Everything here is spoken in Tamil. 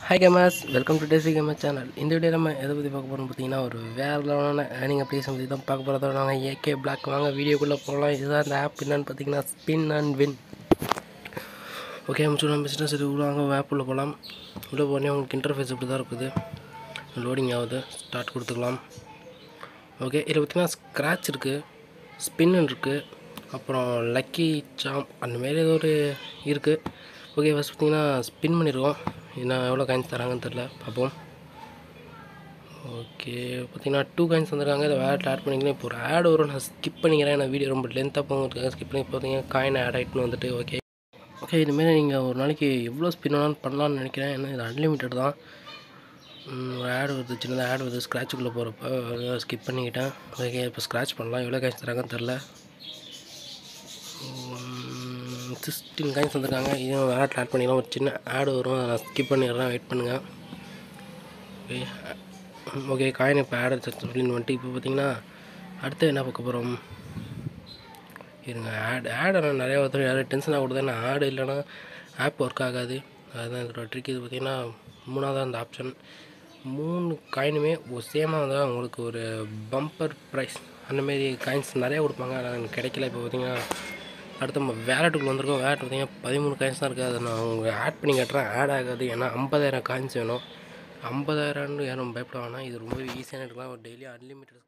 hi gamers welcome to Desi gamer channel இந்த வீடியோ நம்ம எதை பற்றி பார்க்க போகிறோம் பார்த்தீங்கன்னா ஒரு வேறு லெவலான ஏர்னிங் அப்ளிகேஷன் பற்றி தான் பார்க்க போகிறத நாங்கள் ஏகே பிளாக் வாங்க வீடியோக்குள்ளே போகலாம் இதுதான் இந்த ஆப் என்னன்னு பார்த்தீங்கன்னா ஸ்பின் அண்ட் வின் ஓகே முடிச்சு நம்ம பிஸ்னஸ் இது உள்ள வாங்க ஆப் உள்ளே போகலாம் உள்ளே போனே உங்களுக்கு இன்டர்ஃபேஸ் இப்படி தான் இருக்குது லோடிங் ஆகுது ஸ்டார்ட் கொடுத்துக்கலாம் ஓகே இதில் பார்த்தீங்கன்னா ஸ்க்ராட்ச் இருக்குது ஸ்பின் இருக்குது அப்புறம் லக்கி சாம் அந்த மாதிரி ஏதோ ஒரு இருக்குது ஓகே ஃபஸ்ட் பார்த்தீங்கன்னா ஸ்பின் பண்ணியிருக்கோம் என்ன எவ்வளோ காயின்ஸ் தராங்கன்னு தெரில பார்ப்போம் ஓகே பார்த்தீங்கன்னா டூ காயின்ஸ் வந்திருக்காங்க இதை வேறு ஆட் பண்ணிக்கலாம் இப்போ ஒரு ஆட் வரும் நான் ஸ்கிப் பண்ணிக்கிறேன் ஏன்னா வீடியோ ரொம்ப லென்த்தாக போகிறதுக்காக ஸ்கிப் பண்ணி பார்த்தீங்கன்னா காயின் ஆட் ஆகிட்டுன்னு வந்துட்டு ஓகே ஓகே இதுமாரி நீங்கள் ஒரு நாளைக்கு எவ்வளோ ஸ்பின் வேணாலும் பண்ணலாம்னு நினைக்கிறேன் ஏன்னா இது அன்லிமிட்டட் தான் ம், ஒரு ஆட் வருது சின்னதாக ஆட் வருது ஸ்க்ராட்சுக்குள்ளே போகிறப்ப ஸ்கிப் பண்ணிக்கிட்டேன் ஓகே இப்போ ஸ்க்ராட்ச் பண்ணலாம் எவ்வளோ காய்ச்சி தராங்கன்னு தெரில சிக்ஸ்டீன் காயின்ஸ் வந்திருக்காங்க இதையும் வேறு ஆட் பண்ணிக்கலாம் ஒரு சின்ன ஆடு வரும் அதை நான் ஸ்கிப் பண்ணிடுறேன் வெயிட் பண்ணுங்கள் ஓகே ஓகே காயின் இப்போ ஆட் சக்ஸஸ்ஃபுல்னு வந்துட்டு இப்போ பார்த்தீங்கன்னா அடுத்து என்ன பார்க்க போகிறோம் இருங்க ஆட் ஆட் ஆனால் நிறையா ஒருத்தர் யாரும் டென்ஷன் ஆகக்கூடாது ஏன்னா ஆடு இல்லைன்னா ஆப் ஒர்க் ஆகாது அதுதான் இதோட ட்ரிக் இது பார்த்தீங்கன்னா மூணாவது அந்த ஆப்ஷன் மூணு காயினுமே சேமாக வந்தால் உங்களுக்கு ஒரு பம்பர் ப்ரைஸ் அந்தமாரி காயின்ஸ் நிறையா கொடுப்பாங்க ஆனால் எனக்கு கிடைக்கல இப்போ பார்த்தீங்கன்னா அடுத்து நம்ம வேலட்டுக்குள்ள வந்திருக்கோம் வேலட் பார்த்தீங்கன்னா பதிமூணு காயின்ஸ் தான் இருக்குது அதை நான் அவங்க ஆட் பண்ணி கட்டுறேன் ஆட் ஆகாது ஏன்னா ஐம்பதாயிரம் காயின்ஸ் வேணும் ஐம்பதாயிரம்னு யாரும் பயப்பட வேணாம் இது ரொம்ப ஈஸியான எடுக்கலாம் ஒரு டெய்லி அன்லிமிட்டட்